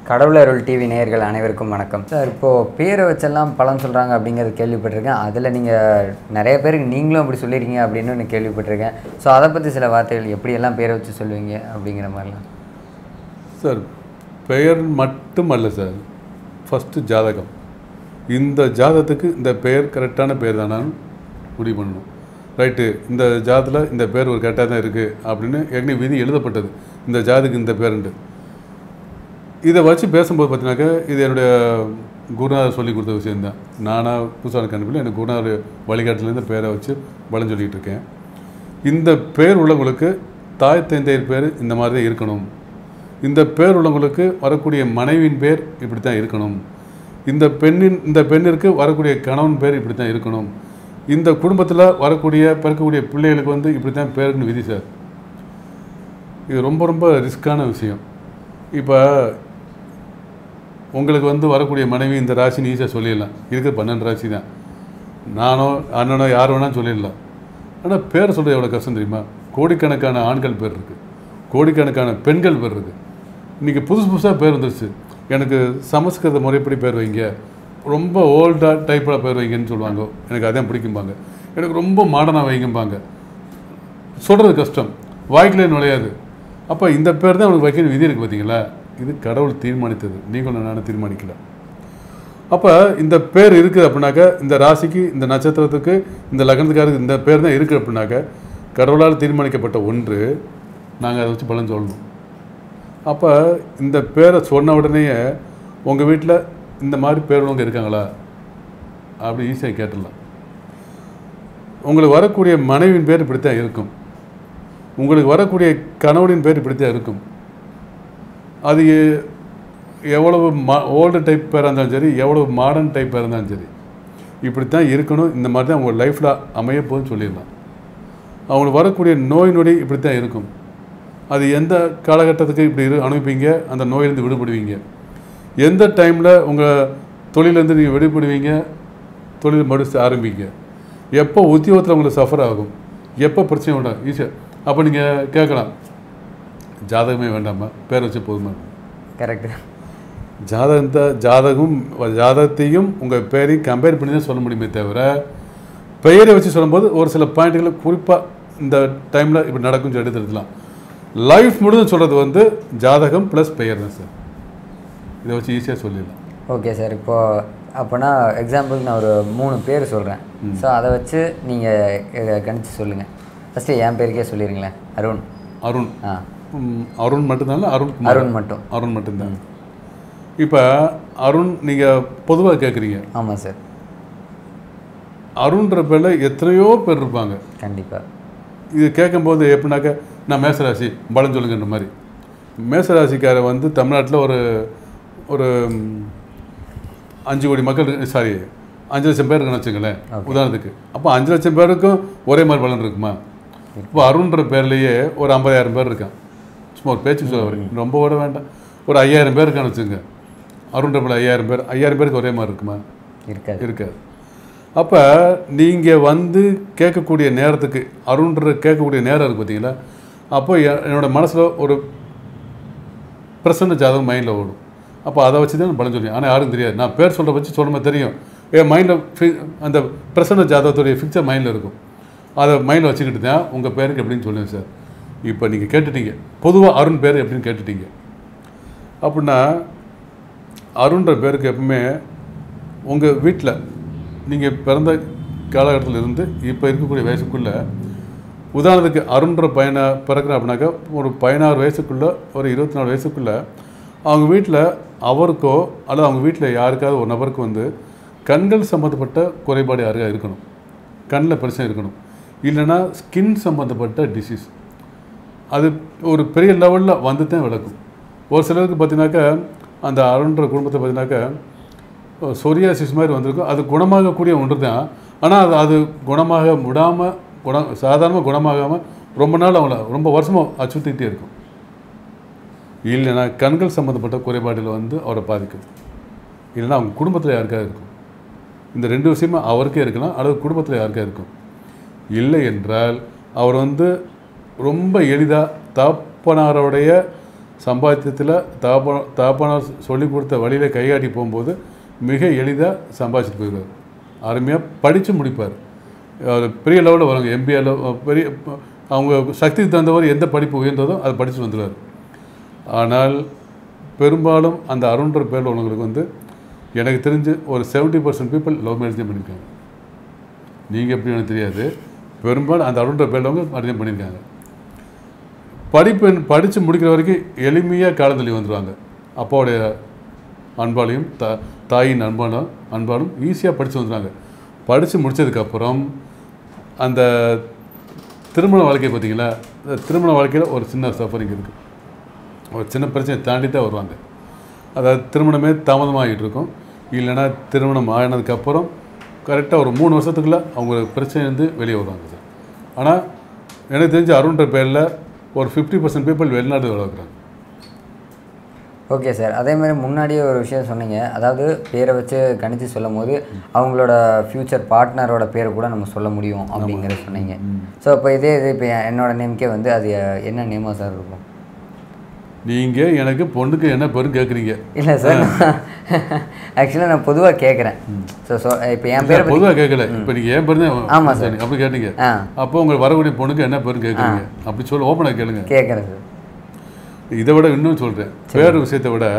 கடவுள் அருள் டிவி நேயர்கள் அனைவருக்கும் வணக்கம் சார் இப்போது பேரை வச்செல்லாம் பலன் சொல்கிறாங்க அப்படிங்கிறது கேள்விப்பட்டிருக்கேன் அதில் நீங்கள் நிறைய பேருக்கு நீங்களும் அப்படி சொல்லியிருக்கீங்க அப்படின்னு நான் கேள்விப்பட்டிருக்கேன் ஸோ அதை பற்றி சில வார்த்தைகள் எப்படியெல்லாம் பேரை வச்சு சொல்லுவீங்க அப்படிங்கிற மாதிரிலாம் சார் பெயர் மட்டும் அல்ல சார் ஃபஸ்ட்டு ஜாதகம் இந்த ஜாதகத்துக்கு இந்த பெயர் கரெக்டான பெயர் தானான்னு முடிவு பண்ணணும் ரைட்டு இந்த ஜாதத்தில் இந்த பேர் ஒரு கரெக்டாக தான் இருக்குது அப்படின்னு ஏற்கனவே விதி எழுதப்பட்டது இந்த ஜாதத்துக்கு இந்த பேருண்டு இதை வச்சு பேசும்போது பார்த்தீங்கன்னாக்கா இது என்னுடைய குருநாதர் சொல்லி கொடுத்த விஷயம்தான் நானாக புதுசான கண்டுபிடில எனக்கு குருநாதர் வழிகாட்டிலேருந்து பேரை வச்சு பலன் சொல்லிகிட்டு இருக்கேன் இந்த பேர் உள்ளவங்களுக்கு தாய் தந்தையர் பேர் இந்த மாதிரி தான் இருக்கணும் இந்த பேர் உள்ளவங்களுக்கு வரக்கூடிய மனைவியின் பேர் இப்படி தான் இருக்கணும் இந்த பெண்ணின் இந்த பெண்ணிற்கு வரக்கூடிய கணவன் பேர் இப்படி தான் இருக்கணும் இந்த குடும்பத்தில் வரக்கூடிய பிறக்கக்கூடிய பிள்ளைகளுக்கு வந்து இப்படி தான் பேருக்குன்னு விதி சார் இது ரொம்ப ரொம்ப ரிஸ்க்கான விஷயம் இப்போ உங்களுக்கு வந்து வரக்கூடிய மனைவி இந்த ராசின்னு ஈஸியாக சொல்லிடலாம் இருக்கிற பன்னெண்டு ராசி தான் நானோ அண்ணனோ யார் வேணாலும் சொல்லிடலாம் ஆனால் பேர் சொல்கிறது எவ்வளோ கஷ்டம் தெரியுமா கோடிக்கணக்கான ஆண்கள் பேர் இருக்குது கோடிக்கணக்கான பெண்கள் பேர் இருக்குது இன்றைக்கி புதுசு புதுசாக பேர் வந்துருச்சு எனக்கு சமஸ்கிருத முறைப்படி பேர் வைங்க ரொம்ப ஓல்டாக டைப்பில் பேர் வைங்கன்னு சொல்லுவாங்க எனக்கு அதான் பிடிக்கும்பாங்க எனக்கு ரொம்ப மாடர்னாக வைங்கம்பாங்க சொல்கிறது கஷ்டம் வாய்க்கிலே நுழையாது அப்போ இந்த பேர் தான் அவனுக்கு வைக்கணும் விதி இருக்குது பார்த்தீங்களா இது கடவுள் தீர்மானித்தது நீங்களும் நானும் தீர்மானிக்கல அப்போ இந்த பேர் இருக்குது அப்படின்னாக்க இந்த ராசிக்கு இந்த நட்சத்திரத்துக்கு இந்த லக்னத்துக்காருக்கு இந்த பேர் தான் இருக்குது அப்படின்னாக்க கடவுளால் தீர்மானிக்கப்பட்ட ஒன்று நாங்கள் அதை வச்சு பலன் சொல்லணும் அப்போ இந்த பேரை சொன்ன உடனேயே உங்கள் வீட்டில் இந்த மாதிரி பேர் உள்ளவங்க இருக்காங்களா அப்படி ஈஸியாக கேட்டுடலாம் உங்களுக்கு வரக்கூடிய மனைவியின் பேர் இப்படித்தான் இருக்கும் உங்களுக்கு வரக்கூடிய கணவனின் பேர் இப்படித்தான் இருக்கும் அது எ- எவ்வளவு மா ஓல்டு டைப் பேராக இருந்தாலும் சரி எவ்வளவு மாடர்ன் டைப் பேராக இருந்தாலும் சரி இப்படித்தான் இருக்கணும் இந்த மாதிரி தான் உங்கள் லைஃப்பில் அமைய போகுதுன்னு சொல்லிடலாம் அவங்களுக்கு வரக்கூடிய நோய் நொடி இப்படி தான் இருக்கும் அது எந்த காலகட்டத்துக்கு இப்படி இரு அனுப்பிப்பீங்க அந்த நோயிலேருந்து விடுபடுவீங்க எந்த டைமில் உங்கள் தொழிலேருந்து நீங்கள் விடுபடுவீங்க தொழில் மறுத்து ஆரம்பிங்க எப்போ உத்தியோகத்தில் உங்களுக்கு சஃபர் ஆகும் எப்போ பிரச்சனை உண்டாகும் ஈஸியாக அப்போ நீங்கள் கேட்கலாம் ஜாதகமே வேண்டாமா பேர் வச்சு போதுமா கரெக்டு ஜாதகத்தை ஜாதகம் ஜாதகத்தையும் உங்கள் பேரையும் கம்பேர் பண்ணி தான் சொல்ல முடியுமே தவிர பெயரை வச்சு சொல்லும்போது ஒரு சில பாயிண்ட்டுகளை குறிப்பாக இந்த டைமில் இப்படி நடக்கும்னு சொல்லி எடுத்துடலாம் லைஃப் முழுதும் சொல்கிறது வந்து ஜாதகம் ப்ளஸ் பெயர் தான் சார் இதை வச்சு ஈஸியாக சொல்லிடலாம் ஓகே சார் இப்போது அப்போனா எக்ஸாம்பிளுக்கு நான் ஒரு மூணு பேர் சொல்கிறேன் ஸோ அதை வச்சு நீங்கள் கணிச்சு சொல்லுங்கள் ஃபஸ்ட்டு என் பேருக்கே சொல்லிடுங்களேன் அருண் அருண் ஆ ம், அருண் மட்டும்தான் அருண் குமார். அருண் மட்டும் அருண் மட்டும்தான் இப்போ அருண் நீங்கள் பொதுவாக கேட்குறீங்க ஆமாம் சார் அருண்ன்ற பேரில் எத்தனையோ பேர் இருப்பாங்க கண்டிப்பாக இது கேட்கும்போது எப்படின்னாக்க நான் மேசராசி பலன் சொல்லுங்கன்ற மாதிரி மேசராசிக்கார வந்து தமிழ்நாட்டில் ஒரு ஒரு ம், அஞ்சு கோடி மக்கள் சாரி அஞ்சு லட்சம் பேர் இருக்குன்னு வச்சுங்களேன் உதாரணத்துக்கு அப்போ அஞ்சு லட்சம் பேருக்கும் ஒரே மாதிரி பலன் இருக்குமா இப்போ அருண்ன்ற பேர்லேயே ஒரு ஐம்பதாயிரம் பேர் இருக்கான் சும்மா ஒரு பேச்சு சொல்ல வரீங்க ரொம்ப ஓட வேண்டாம் ஒரு ஐயாயிரம் பேர் இருக்கான்னு வச்சுங்க அருண்ன்ற பேர் ஐயாயிரம் பேர் ஐயாயிரம் பேருக்கு ஒரே மாதிரி இருக்குமா இருக்காது இருக்காது அப்போ நீங்கள் வந்து கேட்கக்கூடிய நேரத்துக்கு அருண்ற கேட்கக்கூடிய நேரம் இருக்குது பார்த்தீங்களா அப்போ எ- என்னோட மனசில் ஒரு பிரசன்ன ஜாதகம் மைண்டில் ஓடும் அப்போ அதை வச்சு தான் பலன் சொல்லுவேன் ஆனால் யாரும் தெரியாது நான் பேர் சொல்கிற வச்சு சொல்லும்போது தெரியும் என் மைண்டில் அந்த பிரசன்ன ஜாதகத்துடைய ஃபிக்சர் மைண்டில் இருக்கும் அதை மைண்டில் வச்சுக்கிட்டு தான் உங்கள் பேருக்கு எப்படின்னு சொல்லுவேன் சார் இப்போ நீங்கள் கேட்டுட்டீங்க பொதுவாக அருண் பேர் எப்படின்னு கேட்டுட்டீங்க அப்படின்னா அருண்ன்ற பேருக்கு எப்பவுமே உங்கள் வீட்டில் நீங்கள் பிறந்த காலகட்டத்தில் இருந்து இப்போ இருக்கக்கூடிய வயசுக்குள்ளே உதாரணத்துக்கு அருண்ன்ற பையனை பிறக்கிறேன் அப்படின்னாக்கா ஒரு பதினாறு வயசுக்குள்ளே ஒரு இருபத்தி நாலு வயசுக்குள்ளே அவங்க வீட்டில் அவருக்கோ அல்லது அவங்க வீட்டில் யாருக்காவது ஒரு நபருக்கு வந்து கண்கள் சம்மந்தப்பட்ட குறைபாடு யாருக்கா இருக்கணும் கண்ணில் பிரச்சனை இருக்கணும் இல்லைன்னா ஸ்கின் சம்மந்தப்பட்ட டிசீஸ் அது ஒரு பெரிய லெவலில் வந்து தான் விளக்கும் ஒரு சிலருக்கு பார்த்தீங்கன்னாக்கா அந்த அருண்ற குடும்பத்தை பார்த்தீங்கன்னாக்கா சொரியாசிஸ் மாதிரி வந்திருக்கும் அது குணமாகக்கூடிய ஒன்று தான் ஆனால் அது அது குணமாக விடாமல் குணம் சாதாரணமாக குணமாகாமல் ரொம்ப நாள் அவங்கள ரொம்ப வருஷமாக அச்சுறுத்திக்கிட்டே இருக்கும் இல்லைன்னா கண்கள் சம்மந்தப்பட்ட குறைபாடுகள் வந்து அவரை பாதிக்கும் இல்லைன்னா அவங்க குடும்பத்தில் யாருக்காவது இருக்கும் இந்த ரெண்டு விஷயமும் அவருக்கே இருக்கலாம் அல்லது குடும்பத்தில் யாருக்கா இருக்கும் இல்லை என்றால் அவர் வந்து ரொம்ப எளிதாக தகப்பனாருடைய சம்பாத்தியத்தில் தாப்பா தாப்பானார் சொல்லி கொடுத்த வழியில் கைகாட்டி போகும்போது மிக எளிதாக சம்பாதிச்சுட்டு போயிடுவார் அருமையாக படித்து முடிப்பார் அவர் பெரிய லெவலில் வருவாங்க எம்பிஏ பெரிய அவங்க சக்திக்கு தகுந்தவர் எந்த படிப்பு உயர்ந்ததோ அதை படித்து வந்துடுவார் ஆனால் பெரும்பாலும் அந்த அருண்ன்ற பேரில் உள்ளவங்களுக்கு வந்து எனக்கு தெரிஞ்சு ஒரு 70% பர்சன்ட் பீப்புள் லவ் மேரேஜ் தான் பண்ணியிருக்காங்க நீங்கள் எப்படி எனக்கு தெரியாது பெரும்பாலும் அந்த அருண்ன்ற பேரில் அவங்க மேரேஜ் பண்ணியிருக்காங்க படிப்பு படித்து முடிக்கிற வரைக்கும் எளிமையாக காலத்தள்ளி வந்துடுவாங்க அப்பாவுடைய அன்பாலையும் தா தாயின் அன்பாலும் அன்பாலும் ஈஸியாக படித்து வந்துடுவாங்க படித்து முடிச்சதுக்கப்புறம் அந்த திருமண வாழ்க்கை பார்த்தீங்களா அந்த திருமண வாழ்க்கையில் ஒரு சின்ன சஃபரிங் இருக்குது ஒரு சின்ன பிரச்சனை தாண்டி தான் வருவாங்க அதாவது திருமணமே தாமதமாகிட்டு இருக்கும் இல்லைன்னா திருமணம் ஆனதுக்கப்புறம் கரெக்டாக ஒரு மூணு வருஷத்துக்குள்ளே அவங்க பிரச்சனை இருந்து வெளியே வருவாங்க சார் ஆனால் எனக்கு தெரிஞ்ச அருண்ன்ற பேரில் ஒரு ஃபிஃப்டி பர்சன்ட் பீப்புள் வெளிநாடு வளர்க்குறாங்க ஓகே சார் அதே மாதிரி முன்னாடியே ஒரு விஷயம் சொன்னீங்க அதாவது பேரை வச்சு கணித்து சொல்லும் போது அவங்களோட ஃப்யூச்சர் பார்ட்னரோட பேரை கூட நம்ம சொல்ல முடியும் அப்படிங்கிறத சொன்னீங்க ஸோ இப்போ இதே இது இப்போ என்னோட நேம்க்கே வந்து அது என்ன நேமாக சார் இருக்கும் நீங்கள் எனக்கு பொண்ணுக்கு என்ன பேரும் கேட்குறீங்க இல்லை சார் ஆக்சுவலாக நான் பொதுவாக கேட்குறேன் ஸோ ஸோ இப்போ என் பேரை பத்தி- பொதுவாக கேட்கல இப்போ நீங்கள் ஏன் பேர் ஆமா சார். அப்படி கேட்டீங்க ஆ அப்போ உங்களுக்கு வரக்கூடிய பொண்ணுக்கு என்ன பேரும் கேட்குறீங்க அப்படி சொல்ல ஓப்பனாக கேளுங்க கேட்குறேன் சார் இதை விட இன்னும் சொல்கிறேன் வேறு விஷயத்தை விட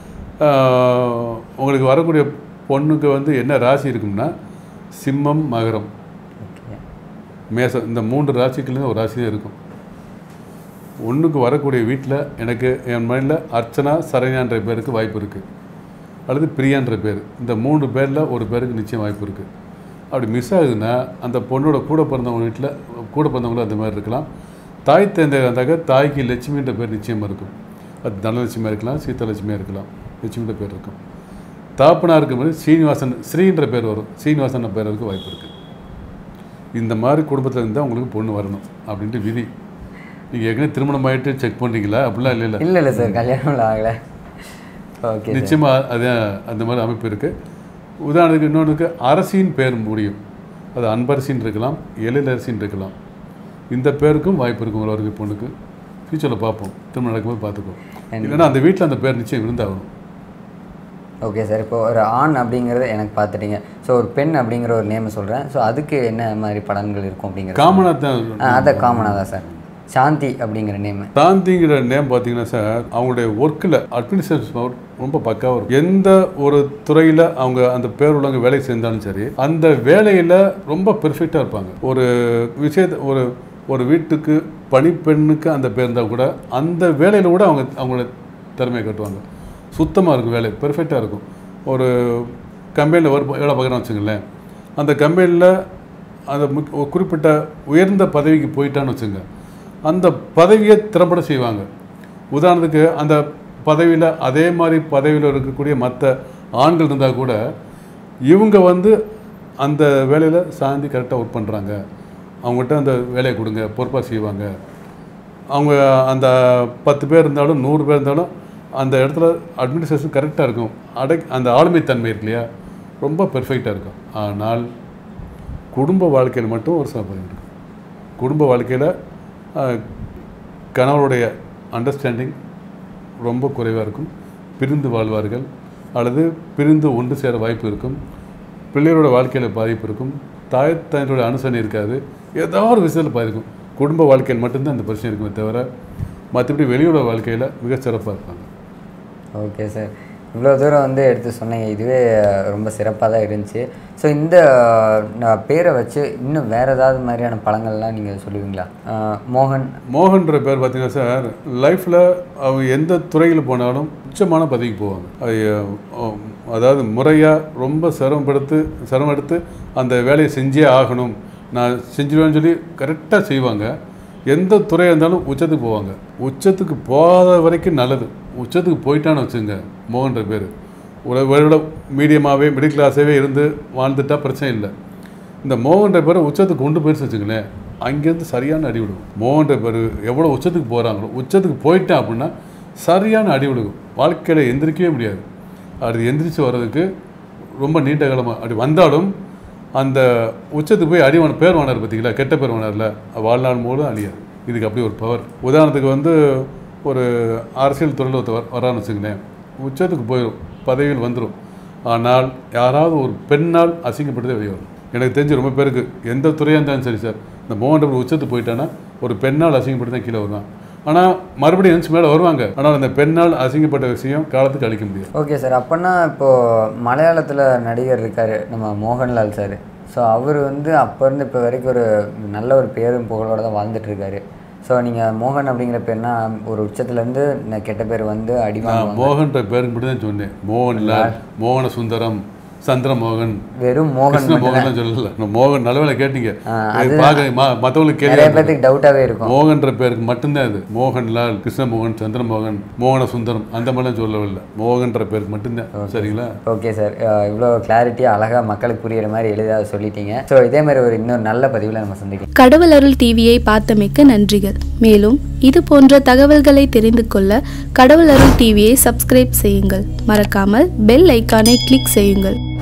ஆஹ், உங்களுக்கு வரக்கூடிய பொண்ணுக்கு வந்து என்ன ராசி இருக்கும்னா சிம்மம் மகரம் ஓகே மேசம் இந்த மூன்று ராசிக்குள்ளேயும் ஒரு ராசி தான் இருக்கும் ஒன்றுக்கு வரக்கூடிய வீட்டில் எனக்கு என் மைண்டில் அர்ச்சனா சரண்யான்ற பேருக்கு வாய்ப்பு இருக்குது அல்லது பிரியான்ற பேர் இந்த மூணு பேரில் ஒரு பேருக்கு நிச்சயம் வாய்ப்பு இருக்குது அப்படி மிஸ் ஆகுதுன்னா அந்த பொண்ணோட கூட பிறந்தவங்க வீட்டில் கூட பிறந்தவங்களும் அந்த மாதிரி இருக்கலாம் தாய் தேர்ந்த இருந்தாக்க தாய்க்கு லட்சுமின்ற பேர் நிச்சயமாக இருக்கும் அது தனலட்சுமியாக இருக்கலாம் சீதலட்சுமியாக இருக்கலாம் லட்சுமின்ற பேர் இருக்கும் தாப்பனா இருக்கும்போது சீனிவாசன் ஸ்ரீன்ற பேர் வரும் சீனிவாசன் பேருக்கு வாய்ப்பு இருக்குது இந்த மாதிரி குடும்பத்தில் இருந்தால் உங்களுக்கு பொண்ணு வரணும் அப்படின்ட்டு விதி நீங்கள் ஏற்கனவே திருமணம் ஆகிட்டு செக் பண்ணுறீங்களா அப்படிலாம் இல்லை இல்லை இல்லை இல்லை சார் கல்யாணம் ஆகலை ஓகே சார் நிச்சயமாக அது அந்த மாதிரி அமைப்பு இருக்குது உதாரணத்துக்கு இன்னொன்றுக்கு அரசின் பேர் முடியும் அது அன்பரசின்னு இருக்கலாம் எழிலரசின்னு இருக்கலாம் இந்த பேருக்கும் வாய்ப்பு இருக்கும் ஒரு வரைக்கும் பொண்ணுக்கு ஃபியூச்சரில் பார்ப்போம் திருமணம் நடக்கும்போது பார்த்துக்குவோம் இல்லைன்னா அந்த வீட்டில் அந்த பேர் நிச்சயம் இருந்தாகணும் ஓகே சார் இப்போ ஒரு ஆண் அப்படிங்கிறது எனக்கு பார்த்துட்டீங்க ஸோ ஒரு பெண் அப்படிங்கிற ஒரு நேம் சொல்கிறேன் ஸோ அதுக்கு என்ன மாதிரி பலன்கள் இருக்கும் அப்படிங்கிறது காமனாக தான் ஆ அதை காமனாக தான் சார் சாந்தி அப்படிங்கிற நேம் சாந்திங்கிற நேம் பார்த்தீங்கன்னா சார் அவங்களுடைய ஒர்க்கில் அட்மினிஸ்ட்ரேஷன் பவர் ரொம்ப பக்காவாக இருக்கும் எந்த ஒரு துறையில் அவங்க அந்த பேர் உள்ளவங்க வேலை செஞ்சாலும் சரி அந்த வேலையில் ரொம்ப பெர்ஃபெக்டாக இருப்பாங்க ஒரு விஷயத்தை ஒரு ஒரு வீட்டுக்கு பணிப்பெண்ணுக்கு அந்த பேர் இருந்தால் கூட அந்த வேலையில் கூட அவங்க அவங்களோட திறமையை கட்டுவாங்க சுத்தமாக இருக்கும் வேலை பெர்ஃபெக்டாக இருக்கும் ஒரு கம்பெனியில் ஒரு வேலை பார்க்குறோம்னு வச்சுங்களேன் அந்த கம்பெனியில் அந்த முக் ஒரு குறிப்பிட்ட உயர்ந்த பதவிக்கு போயிட்டான்னு வச்சுங்க அந்த பதவியை திறம்பட செய்வாங்க உதாரணத்துக்கு அந்த பதவியில் அதே மாதிரி பதவியில் இருக்கக்கூடிய மற்ற ஆண்கள் இருந்தால் கூட இவங்க வந்து அந்த வேலையில் சாந்தி கரெக்டாக ஒர்க் பண்ணுறாங்க அவங்ககிட்ட அந்த வேலையை கொடுங்க பொறுப்பாக செய்வாங்க அவங்க அந்த பத்து பேர் இருந்தாலும் நூறு பேர் இருந்தாலும் அந்த இடத்துல அட்மினிஸ்ட்ரேஷன் கரெக்டாக இருக்கும் அடை அந்த ஆளுமைத்தன்மை இருக்கு இல்லையா ரொம்ப பெர்ஃபெக்டாக இருக்கும் ஆனால் குடும்ப வாழ்க்கையில் மட்டும் ஒரு சபரி இருக்கும் குடும்ப வாழ்க்கையில் கணவருடைய அண்டர்ஸ்டாண்டிங் ரொம்ப குறைவாக இருக்கும் பிரிந்து வாழ்வார்கள் அல்லது பிரிந்து ஒன்று சேர வாய்ப்பு இருக்கும் பிள்ளைகளோட வாழ்க்கையில் பாதிப்பு இருக்கும் தாய் தந்தையோட அனுசரணை இருக்காது ஏதோ ஒரு விஷயத்தில் பாதிக்கும் குடும்ப வாழ்க்கையில் மட்டும்தான் அந்த பிரச்சனை இருக்குமே தவிர மற்றபடி வெளியோட வாழ்க்கையில் மிக சிறப்பாக இருப்பாங்க ஓகே சார் இவ்வளோ தூரம் வந்து எடுத்து சொன்னீங்க இதுவே ரொம்ப சிறப்பாக தான் இருந்துச்சு ஸோ இந்த நான் பேரை வச்சு இன்னும் வேறு ஏதாவது மாதிரியான பழங்கள்லாம் நீங்கள் சொல்லுவீங்களா அஹ், மோகன் மோகன்ற பேர் பார்த்தீங்கன்னா சார் லைஃப்பில் அவங்க எந்த துறையில் போனாலும் உச்சமான பதவிக்கு போவாங்க அது, அஹ், அதாவது முறையாக ரொம்ப சிரமப்படுத்து சிரமம் எடுத்து அந்த வேலையை செஞ்சே ஆகணும் நான் செஞ்சிருவேன்னு சொல்லி கரெக்டாக செய்வாங்க எந்த துறையாக இருந்தாலும் உச்சத்துக்கு போவாங்க உச்சத்துக்கு போகாத வரைக்கும் நல்லது உச்சத்துக்கு போயிட்டான்னு வச்சுங்க மோகன்ற பேர் ஒரு ஒரு மீடியமாகவே மிடில் கிளாஸாகவே இருந்து வாழ்ந்துட்டா பிரச்சனை இல்லை இந்த மோகன்ற பேரை உச்சத்துக்கு கொண்டு போயிடுச்சு வச்சுங்களேன் அங்கேருந்து சரியான அடி விடுவோம் மோகன்ற பேர் எவ்வளோ உச்சத்துக்கு போகிறாங்களோ உச்சத்துக்கு போயிட்டேன் அப்படின்னா சரியான அடி விடுவோம் வாழ்க்கையில் எந்திரிக்கவே முடியாது அது எந்திரிச்சு வர்றதுக்கு ரொம்ப நீண்ட காலமாக அப்படி வந்தாலும் அந்த உச்சத்துக்கு போய் அடி வாங்க பேர் வாங்கினார் பார்த்தீங்களா கெட்ட பேர் வாங்கினார்ல வாழ்நாள் மூலம் அழியாது இதுக்கு அப்படி ஒரு பவர் உதாரணத்துக்கு வந்து ஒரு அரசியல் துறையில் ஒருத்தர் வரான்னு வச்சுங்களேன் உச்சத்துக்கு போயிடும் பதவிகள் வந்துடும் ஆனால் யாராவது ஒரு பெண்ணால் அசிங்கப்பட்டதே வெளியே வரும் எனக்கு தெரிஞ்சு ரொம்ப பேருக்கு எந்த துறையாக இருந்தாலும் சரி சார் இந்த மோகன் ஒரு உச்சத்துக்கு போயிட்டான்னா ஒரு பெண்ணால் அசிங்கப்பட்டு தான் கீழே வருவான் ஆனால் மறுபடியும் எழுந்து மேலே வருவாங்க ஆனால் அந்த பெண்ணால் அசிங்கப்பட்ட விஷயம் காலத்துக்கு அழிக்க முடியாது ஓகே சார் அப்போனா இப்போது மலையாளத்தில் நடிகர் இருக்கார் நம்ம மோகன்லால் சார் ஸோ அவர் வந்து அப்போ இருந்து இப்போ வரைக்கும் ஒரு நல்ல ஒரு பேரும் புகழோட தான் வாழ்ந்துட்டு இருக்காரு ஸோ நீங்கள் மோகன் அப்படிங்கிற பேர்னா ஒரு உச்சத்துலேருந்து இந்த கெட்ட பேர் வந்து நான் அடிவாங்க மோகன்ற பேருக்கு மட்டும் தான் சொன்னேன் மோகன்லால் மோகன சுந்தரம் சந்திரமோகன் வெறும் மோகன் கிருஷ்ண மோகன் தான் சொல்லல நான் மோகன் நல்லவேளை கேட்டீங்க அது பார்க்க மற்றவங்களுக்கு நிறைய கேள்வி பேர்த்துக்கு டவுட்டாகவே இருக்கும் மோகன்ற பேருக்கு மட்டும்தான் இது மோகன்லால் கிருஷ்ணமோகன் சந்திரமோகன் மோகன சுந்தரம் அந்த மாதிரிலாம் சொல்லவில்லை மோகன்ற பேருக்கு மட்டும்தான் சரிங்களா ஓகே சார் இவ்வளோ கிளாரிட்டியாக அழகாக மக்களுக்கு புரியிற மாதிரி எளிதாக சொல்லிட்டீங்க ஸோ இதே மாதிரி ஒரு இன்னொரு நல்ல பதிவில் நம்ம சந்திக்கலாம் கடவுள் அருள் டிவியை பார்த்தமைக்கு நன்றிகள் மேலும் இது போன்ற தகவல்களை தெரிந்து கொள்ள கடவுள் அருள் டிவியை சப்ஸ்கிரைப் செய்யுங்கள் மறக்காமல் பெல் ஐக்கானை கிளிக் செய்யுங்கள்